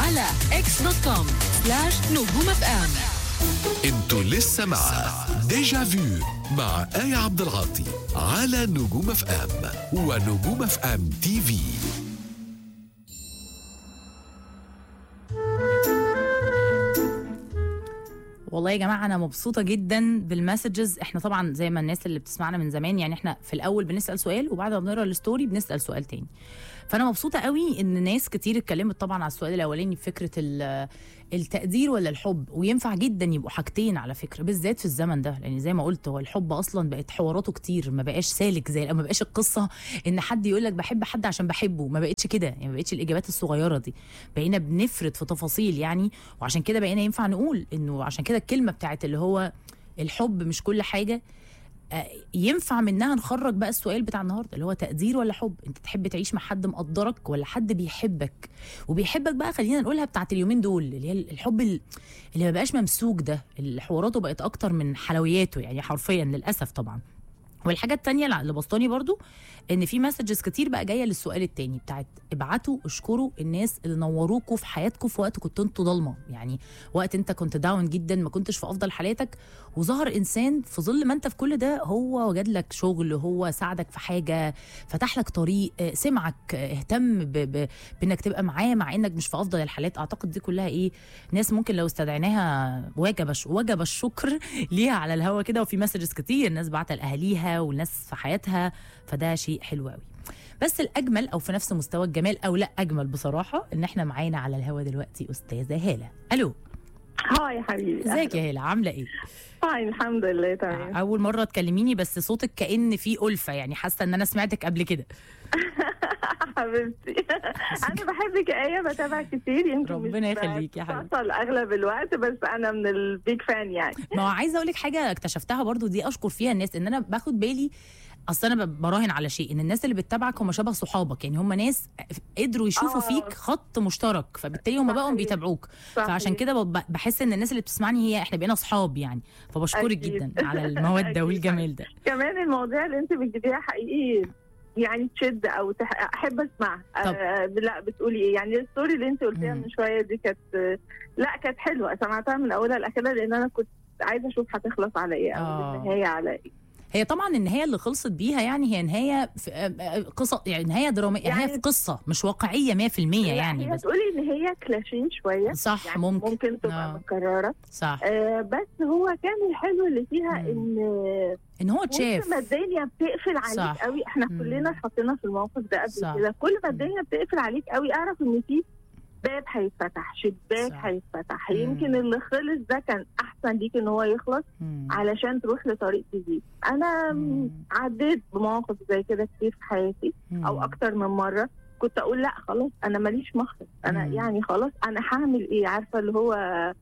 على اكس دوت كوم سلاش نجوم اف ام انتوا لسه مع ديجا فيو مع آية عبد العاطي على نجوم اف ام ونجوم اف ام تي في والله يا جماعه انا مبسوطه جدا بالمسجز احنا طبعا زي ما الناس اللي بتسمعنا من زمان يعني احنا في الاول بنسال سؤال وبعد ما بنقرا الستوري بنسال سؤال تاني فانا مبسوطه قوي ان ناس كتير اتكلمت طبعا على السؤال الاولاني بفكره ال- التقدير ولا الحب وينفع جدا يبقوا حاجتين على فكره بالذات في الزمن ده لان زي ما قلت هو الحب اصلا بقت حواراته كتير ما بقاش سالك زي ما بقاش القصه ان حد يقول لك بحب حد عشان بحبه ما بقتش كده يعني ما بقتش الاجابات الصغيره دي بقينا بنفرد في تفاصيل يعني وعشان كده بقينا ينفع نقول انه عشان كده الكلمه بتاعت اللي هو الحب مش كل حاجه آه، ينفع منها نخرج بقى السؤال بتاع النهارده اللي هو تقدير ولا حب انت تحب تعيش مع حد مقدرك ولا حد بيحبك وبيحبك بقى خلينا نقولها بتاعت اليومين دول اللي هي الحب ال- اللي ما بقاش ممسوك ده اللي حواراته بقت اكتر من حلوياته يعني حرفيا للاسف طبعا والحاجة التانية اللي بسطاني برضو ان في مسجز كتير بقى جاية للسؤال التاني بتاعت ابعتوا اشكروا الناس اللي نوروكوا في حياتكم في وقت كنتوا انتوا ضلمة يعني وقت انت كنت داون جدا ما كنتش في افضل حالاتك وظهر انسان في ظل ما انت في كل ده هو وجد لك شغل هو ساعدك في حاجة فتح لك طريق آه، سمعك آه، اهتم ب... ب... بانك تبقى معاه مع انك مش في افضل الحالات اعتقد دي كلها ايه ناس ممكن لو استدعيناها وجب الش- وجب الشكر ليها على الهوا كده وفي مسجز كتير ناس بعتها لاهاليها والناس في حياتها فده شيء حلو قوي بس الاجمل او في نفس مستوى الجمال او لا اجمل بصراحه ان احنا معانا على الهوا دلوقتي استاذه هاله الو هاي حبيبي ازيك يا هاله عامله ايه هاي الحمد لله تمام اول مره تكلميني بس صوتك كان فيه الفه يعني حاسه ان انا سمعتك قبل كده حبيبتي انا بحبك يا ايه بتابع كتير يمكن ربنا مش يخليك يا حبيبتي. بوصل اغلب الوقت بس انا من البيج فان يعني ما هو عايزه اقول لك حاجه اكتشفتها برضو دي اشكر فيها الناس ان انا باخد بالي اصل انا ب- براهن على شيء ان الناس اللي بتتابعك هم شبه صحابك يعني هم ناس قدروا يشوفوا آه. فيك خط مشترك فبالتالي هم بقوا صحيح. بيتابعوك صحيح. فعشان كده ب- بحس ان الناس اللي بتسمعني هي احنا بقينا اصحاب يعني فبشكرك أكيد. جدا على الموده أكيد. والجمال ده كمان المواضيع اللي انت بتجيبيها حقيقي يعني تشد او تح... احب اسمعها طب. آه لا بتقولي ايه يعني الستوري اللي انت قلتيها مم. من شويه دي كانت آه، لا كانت حلوه سمعتها من اولها لاخرها لان انا كنت عايزه اشوف هتخلص على ايه او آه. النهايه على ايه هي طبعا النهايه اللي خلصت بيها يعني هي نهايه في آه، آه، قصه يعني نهايه دراميه يعني يعني- هي في قصه مش واقعيه 100% لا، يعني هي بس تقولي ان هي كلاشين شويه صح يعني ممكن ممكن تبقى آه. متكرره صح آه بس هو كان الحلو اللي فيها مم. ان ان هو كل اتشاف ما الدنيا بتقفل عليك صح. قوي احنا مم. كلنا اتحطينا في الموقف ده قبل صح. كده كل ما مم. الدنيا بتقفل عليك قوي اعرف ان في باب هيتفتح شباك صح. هيتفتح مم. يمكن اللي خلص ده كان احسن ليك ان هو يخلص مم. علشان تروح لطريق جديد انا مم. عديت بمواقف زي كده كتير في حياتي او مم. اكتر من مره كنت اقول لا خلاص انا ماليش مخرج انا مم. يعني خلاص انا هعمل ايه عارفه اللي هو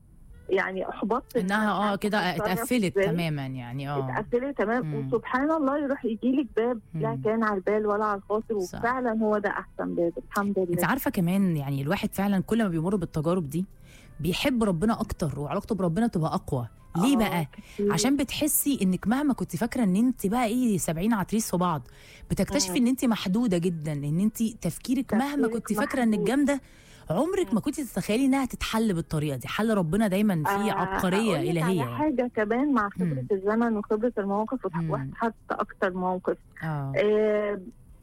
يعني احبطت إن انها أنا اه عارفة كده أتصرف اتقفلت إزاي. تماما يعني اه اتقفلت تمام مم. وسبحان الله يروح يجي لك باب لا مم. كان على البال ولا على الخاطر صح. وفعلا هو ده احسن باب الحمد انت لله عارفه كمان يعني الواحد فعلا كل ما بيمر بالتجارب دي بيحب ربنا اكتر وعلاقته بربنا تبقى اقوى ليه آه، بقى كتير. عشان بتحسي انك مهما كنت فاكره ان انت بقى ايه 70 عتريس في بعض بتكتشفي مم. ان انت محدوده جدا ان انت تفكيرك مهما تفكيرك كنت فاكره انك محدود. جامده عمرك ما كنت تتخيلي انها تتحل بالطريقه دي حل ربنا دايما فيه آه، عبقريه هقولك الهيه على يعني. حاجه كمان مع خبره مم. الزمن وخبره المواقف وتح- مم. واتحط اكتر موقف اه آه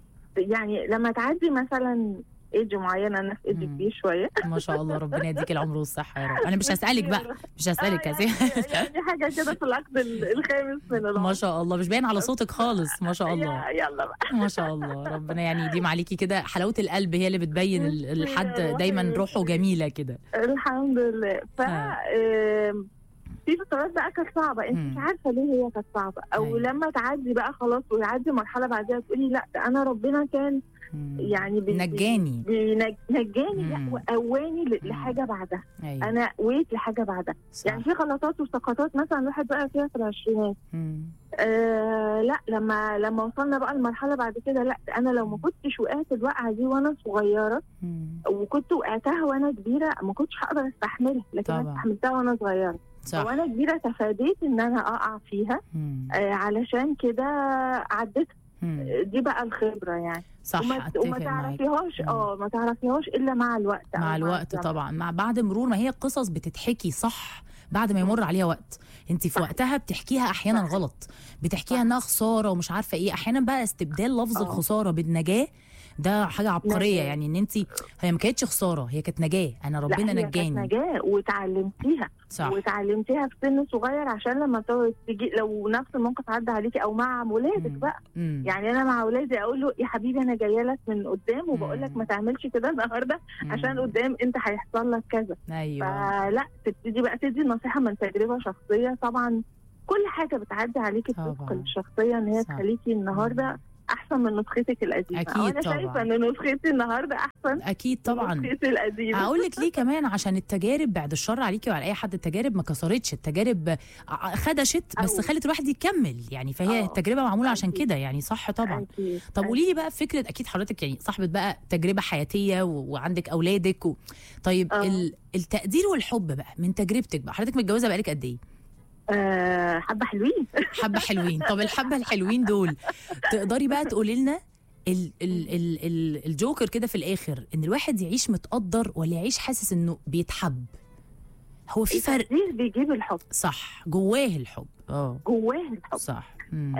يعني لما تعدي مثلا ايدج معينه انا في ايدج مم. كبير شويه ما شاء الله ربنا يديك العمر والصحه يا رب انا مش هسالك بقى مش هسالك يا آه، سيدي يعني, يعني حاجه كده في العقد ال- الخامس من العمر ما شاء الله مش باين على صوتك خالص ما شاء الله يا- يلا بقى ما شاء الله ربنا يعني يديم عليكي كده حلاوه القلب هي اللي بتبين ال- الحد يا دايما روحي. روحه جميله كده الحمد لله ف آه. آم، في فترات بقى كانت صعبه انت مم. مش عارفه ليه هي كانت صعبه او أيوة. لما تعدي بقى خلاص ويعدي مرحله بعدها تقولي لا ده انا ربنا كان مم. يعني بي- نجاني بينج- نجاني لا مم. وقواني ل- مم. لحاجه بعدها ايوه انا ويت لحاجه بعدها صح. يعني في غلطات وسقطات مثلا الواحد بقى فيها في العشرينات مم. آه لا لما لما وصلنا بقى لمرحله بعد كده لا ده انا لو ما كنتش وقعت الوقعه دي وانا صغيره مم. وكنت وقعتها وانا كبيره ما كنتش هقدر استحملها لكن انا طبعا. استحملتها وانا صغيره صح وانا كبيره تفاديت ان انا اقع فيها مم. آه علشان كده عديتها مم. دي بقى الخبره يعني صح وما, وما اتفق معاك تعرفيهاش مم. اه ما تعرفيهاش الا مع الوقت أو مع الوقت الزمن. طبعا مع بعد مرور ما هي قصص بتتحكي صح بعد ما يمر عليها وقت انت في صح. وقتها بتحكيها احيانا صح. غلط بتحكيها صح. انها خساره ومش عارفه ايه احيانا بقى استبدال لفظ آه. الخساره بالنجاه ده حاجه عبقريه نجاة. يعني ان انت هي ما كانتش خساره هي كانت نجاه انا لا، ربنا هي كانت نجاني نجاه وتعلمتيها صح وتعلمتيها في سن صغير عشان لما تقعد تيجي لو نفس الموقف عدى عليكي او مع ولادك مم. بقى مم. يعني انا مع ولادي اقول له يا حبيبي انا جايه لك من قدام وبقول لك مم. ما تعملش كده النهارده عشان مم. قدام انت هيحصل لك كذا ايوه فلا تبتدي بقى تدي النصيحه من تجربه شخصيه طبعا كل حاجه بتعدي عليكي طبعاً. بتثقل الشخصيه ان هي صح. تخليكي النهارده احسن من نسختك القديمه أكيد أو انا طبعاً. شايفه ان نسختي النهارده احسن اكيد طبعا من نسختي القديمه هقول لك ليه كمان عشان التجارب بعد الشر عليكي وعلى اي حد التجارب ما كسرتش التجارب ع- خدشت بس أو. خلت الواحد يكمل يعني فهي آه. التجربه معموله عشان أكيد. كده يعني صح طبعا أكيد. طب قولي لي بقى فكره اكيد حضرتك يعني صاحبه بقى تجربه حياتيه و... وعندك اولادك و... طيب آه. ال... التقدير والحب بقى من تجربتك بقى حضرتك متجوزه بقالك قد ايه آه حبه حلوين حبه حلوين طب الحبه الحلوين دول تقدري بقى تقولي لنا ال ال ال ال الجوكر كده في الاخر ان الواحد يعيش متقدر ولا يعيش حاسس انه بيتحب هو في فرق التقدير بيجيب الحب صح جواه الحب اه جواه الحب صح مم.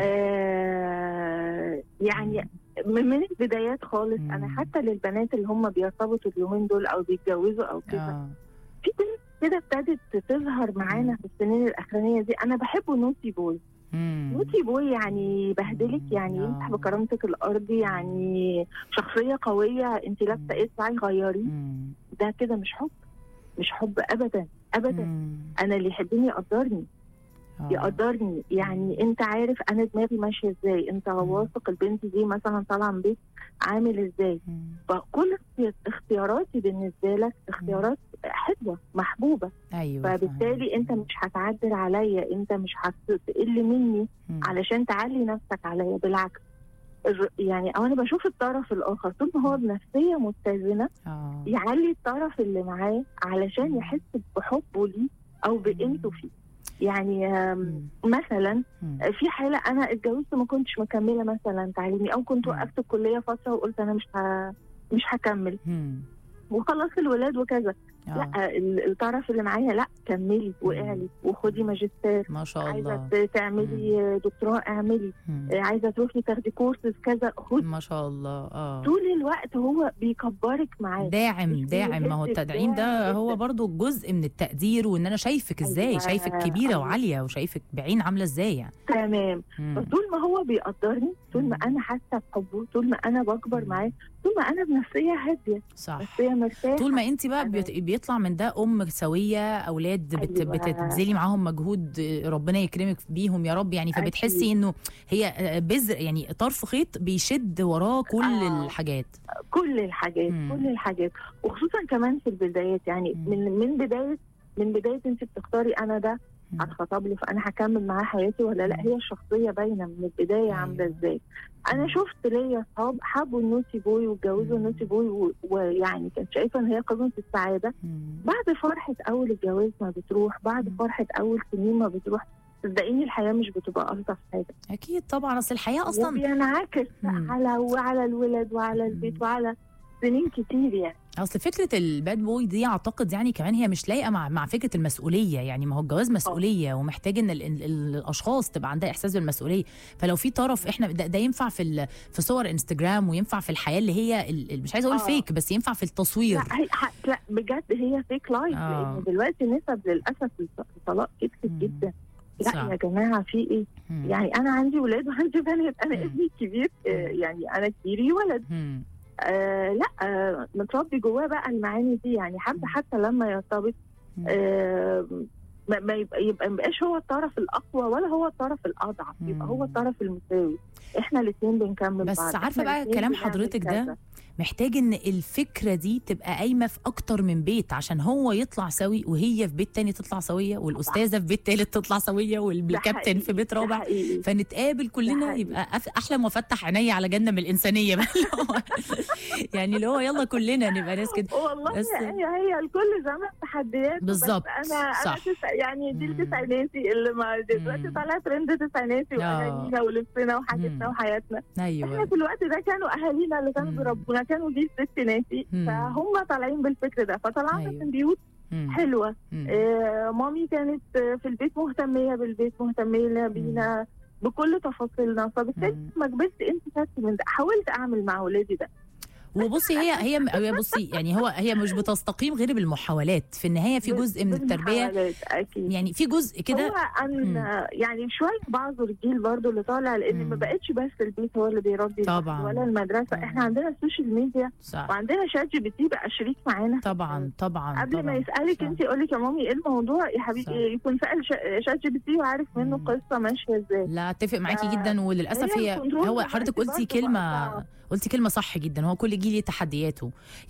آه يعني من من البدايات خالص مم. انا حتى للبنات اللي هم بيرتبطوا اليومين دول او بيتجوزوا او كده اه في بنت كده ابتدت تظهر معانا في السنين الاخرانيه دي انا بحبه نوتي بوي مم. نوتي بوي يعني يبهدلك مم. يعني آه. يمسح بكرامتك الارض يعني شخصيه قويه انت لابسه مم. ايه تعالي غيري مم. ده كده مش حب مش حب ابدا ابدا مم. انا اللي يحبني يقدرني آه. يقدرني يعني انت عارف انا دماغي ماشيه ازاي انت واثق البنت دي مثلا طالعه من بيت عامل ازاي مم. فكل اختي- اختياراتي بالنسبه لك اختيارات حلوه محبوبه ايوه فبالتالي فاهمة. انت مش هتعدل عليا انت مش هتقل مني مم. علشان تعلي نفسك عليا بالعكس الر- يعني او انا بشوف الطرف الاخر طول ما هو بنفسيه متزنه اه يعلي الطرف اللي معاه علشان يحس بحبه ليه او بقيمته فيه يعني آم، مم. مثلا مم. في حاله انا اتجوزت ما كنتش مكمله مثلا تعليمي او كنت مم. وقفت الكليه فتره وقلت انا مش ه... مش هكمل مم. وخلاص الولاد وكذا آه. لا ال- الطرف اللي معايا لا كملي واعلي وخدي ماجستير ما شاء عايزه الله ت- تعملي دكتوراه اعملي مم. عايزه تروحي تاخدي كورسز كذا خدي ما شاء الله اه طول الوقت هو بيكبرك معاه داعم مش داعم ما هو بيهزك، التدعيم ده داعم هو جداً. برضو جزء من التقدير وان انا شايفك ازاي أيوة، شايفك كبيره أيوة. وعاليه وشايفك بعين عامله ازاي يعني تمام مم. فطول ما هو بيقدرني طول ما مم. انا حاسه بحبه طول ما انا بكبر مم. معاه طول ما انا بنفسيه هاديه صح نفسيه مرتاحه طول ما انت بقى أنا- بيت- بيطلع من ده ام سويه اولاد بت أيوة. بتبذلي معاهم مجهود ربنا يكرمك بيهم يا رب يعني فبتحسي أكيد. انه هي بذر يعني طرف خيط بيشد وراه كل آه. الحاجات كل الحاجات مم. كل الحاجات وخصوصا كمان في البدايات يعني مم. من من بدايه من بدايه انت بتختاري انا ده مم. هتخطب لي فانا هكمل معاه حياتي ولا لا مم. هي الشخصيه باينه من البدايه أيوة. عامله ازاي انا مم. شفت ليا اصحاب حبوا النوتي بوي واتجوزوا مم. النوتي بوي و- ويعني كانت شايفه ان هي قمه السعاده مم. بعد فرحه اول الجواز ما بتروح بعد مم. فرحه اول سنين ما بتروح صدقيني الحياه مش بتبقى الطف حاجه اكيد طبعا اصل الحياه اصلا وبينعكس مم. على وعلى الولد وعلى البيت مم. وعلى سنين كتير يعني اصل فكره الباد بوي دي اعتقد يعني كمان هي مش لايقه مع مع فكره المسؤوليه يعني ما هو الجواز مسؤوليه ومحتاج ان ال ال ال الاشخاص تبقى عندها احساس بالمسؤوليه فلو في طرف احنا ده, ده ينفع في ال- في صور انستجرام وينفع في الحياه اللي هي ال- ال- مش عايزه اقول آه. فيك بس ينفع في التصوير لا هي ح- لا بجد هي فيك لايف آه. لان دلوقتي نسب للاسف الط- الطلاق كترت مم. جدا لا صح. يا جماعه في ايه مم. يعني انا عندي ولاد وعندي بنات انا مم. ابني الكبير آه، مم. يعني انا كبيري ولد مم. آه لا آه متربي جواه بقى المعاني دي يعني حابه مم. حتى لما يرتبط مم. آه ما ما يبقى يبقى ما يبقاش هو الطرف الاقوى ولا هو الطرف الاضعف يبقى مم. هو الطرف المساوي احنا الاثنين بنكمل بس بعض عارفة إحنا بقى الاتنين كلام بنعمل حضرتك ده كذا. محتاج ان الفكره دي تبقى قايمه في اكتر من بيت عشان هو يطلع سوي وهي في بيت تاني تطلع سويه والاستاذه في بيت تالت تطلع سويه ده والكابتن حقيقي، في بيت ده رابع حقيقي. فنتقابل كلنا حقيقي. يبقى أف- احلم وافتح عيني على جنه من الانسانيه بقى اللي هو يعني اللي هو يلا كلنا نبقى ناس كده والله بس- هي هي الكل زمن تحديات بالظبط، بس انا صح. انا تسع يعني دي مم. التسعيناتي اللي ما دلوقتي مم. طالع ترند تسعيناتي آه. واغانينا ولبسنا وحاجتنا مم. وحياتنا احنا ايوه في الوقت ده كانوا اهالينا اللي كانوا مم. بيربونا كانوا جيل ستيناتي مم. فهم طالعين بالفكر ده فطلعنا أيوة. من بيوت مم. حلوه مم. آه مامي كانت آه، في البيت مهتميه بالبيت مهتميه بينا بكل تفاصيلنا فبالتالي مم. ما كبرت انت خدت من ده حاولت اعمل مع ولادي ده وبصي هي هي هي بصي يعني هو هي مش بتستقيم غير بالمحاولات في النهايه في جزء من التربيه بالمحاولات، اكيد يعني في جزء كده هو أن يعني شويه بعذر الجيل برضو اللي طالع لان مم. ما بقتش بس البيت هو اللي بيربي طبعاً. الواحد ولا المدرسه طبعاً. احنا عندنا السوشيال ميديا صح وعندنا شات جي بي تي بقى شريك معانا طبعا طبعا قبل ما طبعاً. يسالك صح. انت يقول لك يا مامي ايه الموضوع يا صح. حبيبي يكون سال شا- شات جي بي تي وعارف منه مم. قصه ماشيه ازاي لا اتفق معاكي آه، جدا وللاسف هي هي الكنترول هو دلوقتي حضرتك قلتي برضه بقى كلمه صعب. قلتي كلمه صح جدا هو كل جيل ليه تحدياته